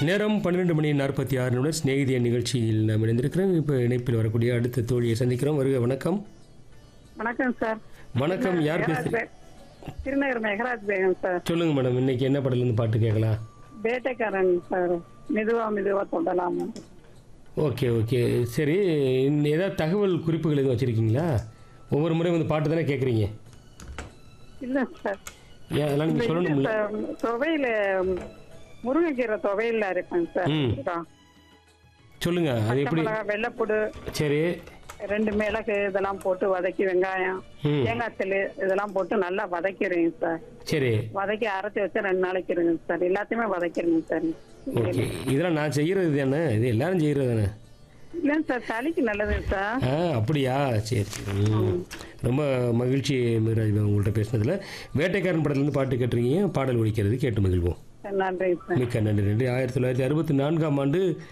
நேரம் பன்னிரெண்டு மணி நாற்பத்தி ஆறு நிமிடம் சிநேகிதிய நிகழ்ச்சியில் நாம் இணைந்திருக்கிறோம் இப்போ இணைப்பில் வரக்கூடிய அடுத்த தோழியை சந்திக்கிறோம் வருக வணக்கம் வணக்கம் சார் வணக்கம் யார் மெகராஜ் பேசுறீங்க பே- திருநகர் மெகராஜ் பேகம் சார் சொல்லுங்க மேடம் இன்னைக்கு என்ன படத்துலேருந்து பாட்டு கேட்கலாம் வேட்டைக்காரன் சார் மெதுவா மெதுவா தொடலாம் ஓகே ஓகே சரி இந்த ஏதாவது தகவல் குறிப்புகள் எதுவும் வச்சுருக்கீங்களா ஒவ்வொரு முறையும் வந்து பாட்டு தானே கேட்குறீங்க இல்ல சார் ஏன் அதெல்லாம் இந்த நீங்கள் இது சொல்லணும்ல சார், துவையில முருங்கைக்கீரை துவையில அரைப்பேன் சார் ம். சொல்லுங்க அது பச்சை எப்படி மிளகாய் வெள்ளைப்பூடு சரி ரெண்டு மிளகு இதெல்லாம் போட்டு வதக்கி வெங்காயம் ம் தேங்காய் தள்ளு இதெல்லாம் போட்டு நல்லா வதக்கிடுங்க சார் சரி வதக்கி அரைச்சி வச்சு ரெண்டு நாளைக்கு இருங்க சார் எல்லாத்தையுமே வதக்கிடுங்க சார் ஓகே இதெல்லாம் நான் செய்கிறது தானே இது எல்லாரும் செய்கிறது தானே இல்ல சார் சளிக்கு நல்லது சார் ஆ அப்படியா சரி சரி ம். ரொம்ப மகிழ்ச்சி மிகராஜ் உங்கள்கிட்ட பேசினதில் வேட்டைக்காரன் படத்துலேருந்து பாட்டு கேட்டிருக்கீங்க பாடல் ஒழிக்கிறது கேட்டு மகிழ்வோம் நன்றி சார் மிக்க நன்றி நன்றி ஆயிரத்தி தொள்ளாயிரத்தி அறுபத்தி நான்காம் ஆண்டு